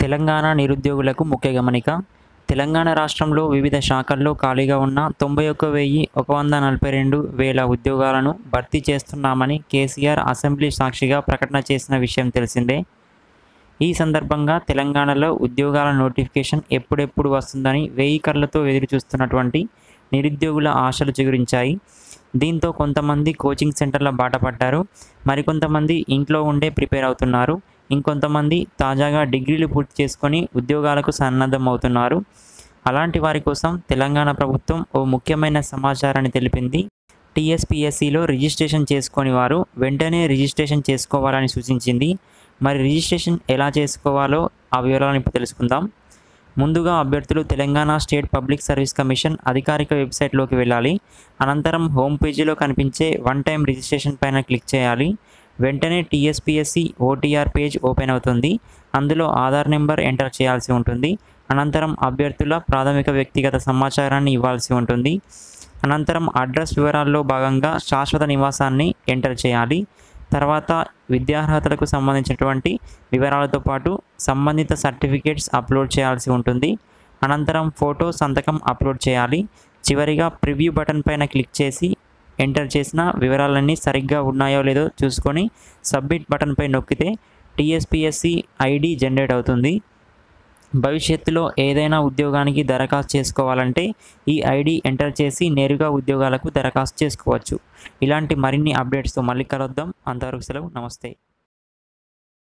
తెలంగాణ నిరుద్యోగులకు ముఖ్య గమనిక తెలంగాణ రాష్ట్రంలో వివిధ శాఖల్లో ఖాళీగా ఉన్న తొంభై ఒక్క వెయ్యి ఒక వంద నలభై రెండు వేల ఉద్యోగాలను భర్తీ చేస్తున్నామని కేసీఆర్ అసెంబ్లీ సాక్షిగా ప్రకటన చేసిన విషయం తెలిసిందే ఈ సందర్భంగా తెలంగాణలో ఉద్యోగాల నోటిఫికేషన్ ఎప్పుడెప్పుడు వస్తుందని వెయ్యి కళ్ళతో ఎదురు చూస్తున్నటువంటి నిరుద్యోగుల ఆశలు చిగురించాయి దీంతో కొంతమంది కోచింగ్ సెంటర్ల బాట పడ్డారు మరికొంతమంది ఇంట్లో ఉండే ప్రిపేర్ అవుతున్నారు ఇంకొంతమంది తాజాగా డిగ్రీలు పూర్తి చేసుకొని ఉద్యోగాలకు సన్నద్ధం అవుతున్నారు అలాంటి వారి కోసం తెలంగాణ ప్రభుత్వం ఓ ముఖ్యమైన సమాచారాన్ని తెలిపింది టీఎస్పీఎస్సిలో రిజిస్ట్రేషన్ చేసుకొని వారు వెంటనే రిజిస్ట్రేషన్ చేసుకోవాలని సూచించింది మరి రిజిస్ట్రేషన్ ఎలా చేసుకోవాలో ఆ వివరాలను ఇప్పుడు తెలుసుకుందాం ముందుగా అభ్యర్థులు Telangana state public service commission అధికారిక వెబ్సైట్లోకి వెళ్ళాలి అనంతరం హోమ్ పేజీలో కనిపించే వన్ టైం రిజిస్ట్రేషన్ పైన క్లిక్ చేయాలి వెంటనే టీఎస్పీఎస్సి ఓటీఆర్ పేజ్ ఓపెన్ అవుతుంది అందులో ఆధార్ నెంబర్ ఎంటర్ చేయాల్సి ఉంటుంది అనంతరం అభ్యర్థుల ప్రాథమిక వ్యక్తిగత సమాచారాన్ని ఇవ్వాల్సి ఉంటుంది అనంతరం అడ్రస్ వివరాల్లో భాగంగా శాశ్వత నివాసాన్ని ఎంటర్ చేయాలి తర్వాత విద్యార్హతలకు సంబంధించినటువంటి వివరాలతో పాటు సంబంధిత సర్టిఫికేట్స్ అప్లోడ్ చేయాల్సి ఉంటుంది అనంతరం ఫోటో సంతకం అప్లోడ్ చేయాలి చివరిగా ప్రివ్యూ బటన్ పైన క్లిక్ చేసి ఎంటర్ చేసిన వివరాలన్నీ సరిగ్గా ఉన్నాయో లేదో చూసుకొని సబ్మిట్ బటన్పై నొక్కితే టీఎస్పిఎస్సి ఐడి జనరేట్ అవుతుంది భవిష్యత్తులో ఏదైనా ఉద్యోగానికి దరఖాస్తు చేసుకోవాలంటే ఈ ఐడి ఎంటర్ చేసి నేరుగా ఉద్యోగాలకు దరఖాస్తు చేసుకోవచ్చు ఇలాంటి మరిన్ని అప్డేట్స్తో మళ్ళీ కలుద్దాం అంతవరకు సెలవు నమస్తే